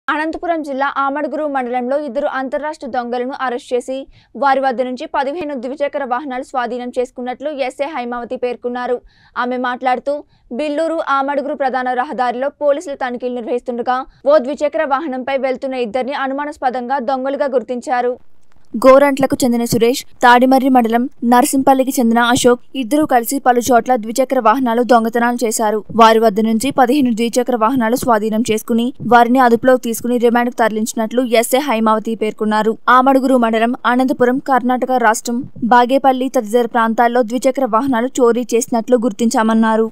అనంతపురం జిల్లా ఆమడుగురు మండలంలో ఇద్దరు అంతరాష్ట్ర దొంగలను అరెస్ట్ చేసి వారి వద్ద నుంచి పదిహేను ద్విచక్ర వాహనాలు స్వాధీనం చేసుకున్నట్లు ఎస్ఏ హైమావతి పేర్కొన్నారు ఆమె మాట్లాడుతూ బిల్లూరు ఆమడుగురు ప్రధాన రహదారిలో పోలీసులు తనిఖీలు నిర్వహిస్తుండగా ఓ ద్విచక్ర వాహనంపై వెళ్తున్న ఇద్దరిని అనుమానాస్పదంగా దొంగలుగా గుర్తించారు గోరంట్లకు చెందిన సురేష్ తాడిమర్రి మండలం నర్సింపల్లికి చెందిన అశోక్ ఇద్దరూ కలిసి పలు చోట్ల ద్విచక్ర వాహనాలు దొంగతనాలు చేశారు వారి వద్ద నుంచి పదిహేను ద్విచక్ర వాహనాలు స్వాధీనం చేసుకుని వారిని అదుపులోకి తీసుకుని రిమాండ్కు తరలించినట్లు ఎస్ఏ హైమావతి పేర్కొన్నారు ఆమడుగురు మండలం అనంతపురం కర్ణాటక రాష్ట్రం బాగేపల్లి తదితర ప్రాంతాల్లో ద్విచక్ర వాహనాలు చోరీ చేసినట్లు గుర్తించామన్నారు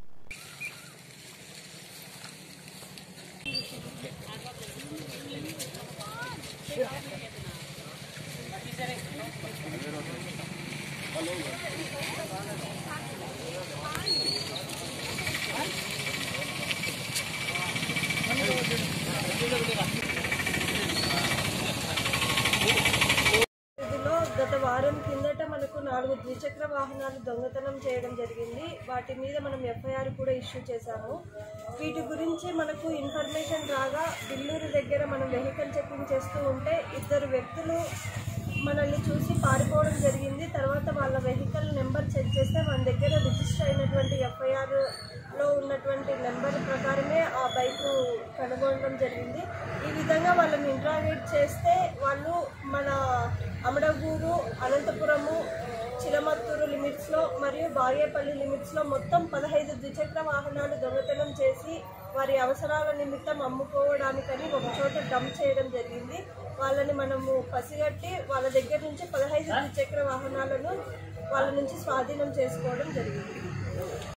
ఇందులో గత వారం కిందట మనకు నాలుగు ద్విచక్ర వాహనాలు దొంగతనం చేయడం జరిగింది వాటి మీద మనం ఎఫ్ఐఆర్ కూడా ఇష్యూ చేశాము వీటి గురించి మనకు ఇన్ఫర్మేషన్ రాగా బిల్లూరు దగ్గర మనం వెహికల్ చెకింగ్ చేస్తూ ఉంటే ఇద్దరు వ్యక్తులు మనల్ని చూసి పారిపోవడం జరిగింది తర్వాత వాళ్ళ వెహికల్ నెంబర్ చెక్ చేస్తే మన దగ్గర రిజిస్టర్ అయినటువంటి ఎఫ్ఐఆర్ లో ఉన్నటువంటి నెంబర్ ప్రకారమే ఆ బైక్ కనుగొనడం జరిగింది ఈ విధంగా వాళ్ళని ఇంట్రాగేట్ చేస్తే వాళ్ళు మన అమడగూరు అనంతపురము చిలమత్తూరు లిమిట్స్లో మరియు బాగేపల్లి లిమిట్స్లో మొత్తం పదహైదు ద్విచక్ర వాహనాలు దొంగతనం చేసి వారి అవసరాల నిమిత్తం అమ్ముకోవడానికని ఒక చోట డంప్ చేయడం జరిగింది వాళ్ళని మనము పసిగట్టి వాళ్ళ దగ్గర నుంచి పదహైదు ద్విచక్ర వాహనాలను వాళ్ళ నుంచి స్వాధీనం చేసుకోవడం జరిగింది